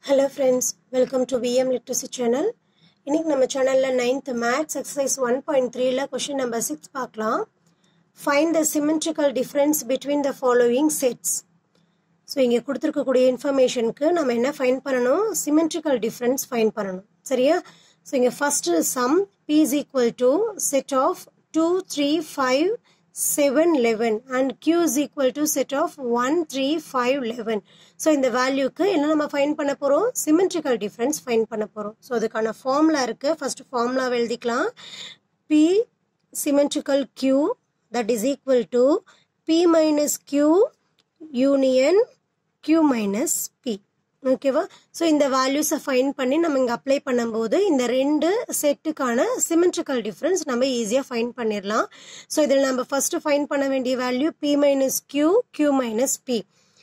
hello friends welcome to VM literacy channel இன்னைக்கு நம்ம சேனலில் ninth maths exercise one point த்ரீல கொஷின் நம்பர் சிக்ஸ் பார்க்கலாம் find the symmetrical difference between the following sets so இங்கே கொடுத்துருக்கக்கூடிய இன்ஃபர்மேஷனுக்கு நம்ம என்ன ஃபைன் பண்ணணும் சிமெட்ரிக்கல் டிஃப்ரென்ஸ் ஃபைன் பண்ணணும் சரியா ஸோ இங்கே first sum P is equal to set of two three five seven eleven and Q is equal to set of one three five eleven so இந்த வேல்யூக்கு என்ன நம்ம ஃபைன் பண்ண போகிறோம் சிமெட்ரிக்கல் டிஃப்ரென்ஸ் ஃபைன் பண்ண போகிறோம் ஸோ அதுக்கான ஃபார்முலா இருக்குது ஃபர்ஸ்ட் ஃபார்முலா எழுதிக்கலாம் P symmetrical Q that is equal to P minus Q union Q minus P ஓகேவா ஸோ இந்த வேல்யூஸை ஃபைன் பண்ணி நம்ம இங்கே அப்ளை பண்ணும்போது இந்த ரெண்டு செட்டுக்கான சிமெட்ரிக்கல் டிஃப்ரென்ஸ் நம்ம ஈஸியாக ஃபைன் பண்ணிடலாம் ஸோ இதில் நம்ம ஃபர்ஸ்ட் ஃபைன் பண்ண வேண்டிய value P minus Q Q minus P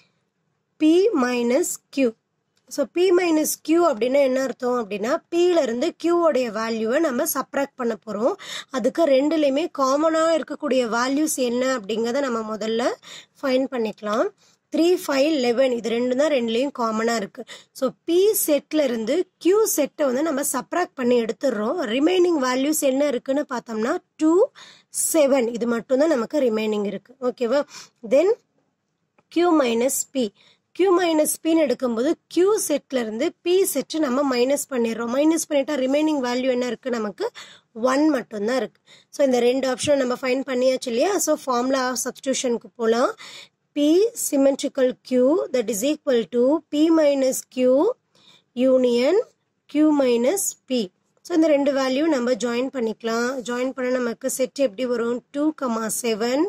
P minus Q so P minus Q அப்படின்னா என்ன அர்த்தம் அப்படின்னா பியிலேருந்து கியூவோடைய வேல்யூவை நம்ம சப்ராக்ட் பண்ண போகிறோம் அதுக்கு ரெண்டுலேயுமே காமனாக இருக்கக்கூடிய வேல்யூஸ் என்ன அப்படிங்கிறத நம்ம முதல்ல ஃபைன் பண்ணிக்கலாம் த்ரீ ஃபைவ் லெவன் இது ரெண்டு தான் ரெண்டுலேயும் காமனாக இருக்குது ஸோ பி செட்டில் இருந்து கியூ செட்டை வந்து நம்ம சப்ராக்ட் பண்ணி எடுத்துடுறோம் ரிமைனிங் வேல்யூஸ் என்ன இருக்குன்னு பார்த்தோம்னா டூ செவன் இது மட்டும்தான் நமக்கு ரிமைனிங் இருக்குது ஓகேவா then Q minus P Q minus பின்னு எடுக்கும்போது கியூ செட்ல இருந்து பி செட்டு நம்ம மைனஸ் பண்ணிடுறோம் மைனஸ் பண்ணிட்டா ரிமைனிங் வேல்யூ என்ன இருக்கு நமக்கு ஒன் மட்டும்தான் இருக்கு ஸோ இந்த ரெண்டு ஆப்ஷனும் நம்ம ஃபைன் பண்ணியாச்சு இல்லையா ஸோ ஃபார்முலா சப்ஸ்டியூஷனுக்கு போகலாம் P symmetrical Q that is equal to P minus Q union Q minus P so இந்த ரெண்டு வேல்யூ நம்ம ஜாயின் பண்ணிக்கலாம் ஜாயின் பண்ண நமக்கு செட் எப்படி வரும் two comma seven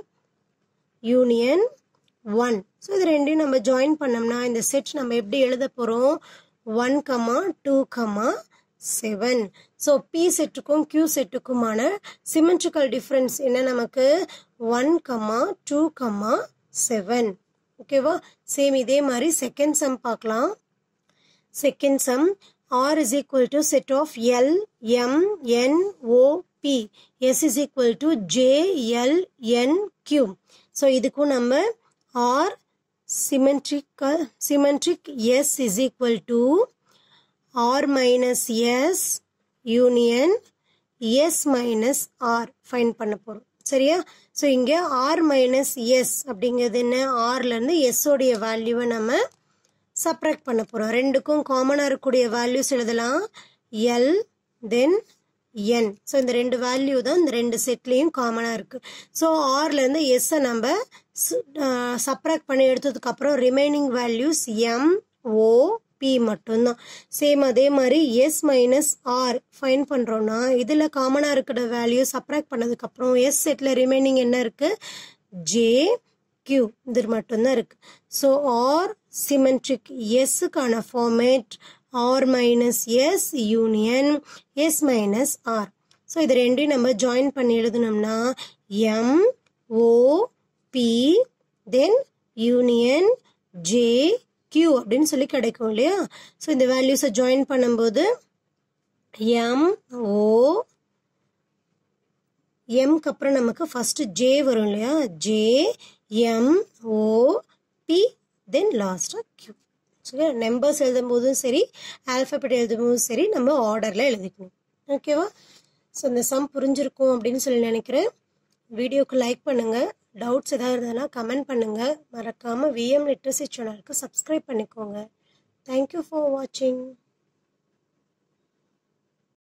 union one so இது ரெண்டையும் நம்ம ஜாயின் பண்ணோம்னா இந்த செட் நம்ம எப்படி எழுத போகிறோம் one comma two comma seven so P செட்டுக்கும் கியூ செட்டுக்குமான சிமெட்ரிக்கல் டிஃப்ரென்ஸ் என்ன நமக்கு one comma two comma seven ஓகேவா சேம் இதே மாதிரி செகண்ட் சம் பார்க்கலாம் second sum R is equal to set of L M N O P S is equal to J L N Q so இதுக்கும் நம்ம R symmetrical symmetric S is equal to R minus S union S minus R find பண்ண போகிறோம் சரியா so இங்கே R minus S அப்படிங்கிறது என்ன ஆர்லேருந்து எஸ்ஸோடைய வேல்யூவை நம்ம சப்ராக்ட் பண்ண போகிறோம் ரெண்டுக்கும் காமனாக இருக்கக்கூடிய வேல்யூஸ் எழுதலாம் எல் தென் என் ஸோ இந்த ரெண்டு வேல்யூ தான் இந்த ரெண்டு செட்லேயும் காமனாக இருக்குது ஸோ ஆர்லேருந்து எஸ்ஸை நம்ம சப்ராக்ட் பண்ணி எடுத்ததுக்கப்புறம் remaining values M O P மட்டும்தான் சேம் அதே மாதிரி எஸ் மைனஸ் ஆர் ஃபைன் பண்ணுறோன்னா இதில் காமனாக இருக்கிற வேல்யூ சப்ராக்ட் பண்ணதுக்கப்புறம் எஸ் செட்டில் ரிமைனிங் என்ன இருக்குது ஜே கியூ இது மட்டும்தான் இருக்குது ஸோ ஆர் சிமெட்ரிக் எஸ்ஸுக்கான format R minus S union S minus R so இது ரெண்டையும் நம்ம ஜாயின் பண்ணி எழுதணும்னா M O P then union J Q அப்படின்னு சொல்லி கிடைக்கும் இல்லையா ஸோ இந்த வேல்யூஸை ஜாயின் பண்ணும்போது எம் ஓ எம்க்கு அப்புறம் நமக்கு ஃபர்ஸ்ட் ஜே வரும் இல்லையா J M O P then லாஸ்டாக கியூ ஸோ நம்பர்ஸ் எழுதும் போதும் சரி ஆல்ஃபபெட் எழுதும் போதும் சரி நம்ம ஆர்டரில் எழுதிக்கணும் ஓகேவா ஸோ இந்த சம் புரிஞ்சிருக்கும் அப்படின்னு சொல்லி நினைக்கிறேன் வீடியோக்கு லைக் பண்ணுங்கள் டவுட்ஸ் எதாவது இருந்ததுன்னா கமெண்ட் பண்ணுங்கள் மறக்காமல் விஎம் லிட்ரஸி சேனலுக்கு சப்ஸ்கிரைப் பண்ணிக்கோங்க தேங்க்யூ ஃபார் வாட்சிங்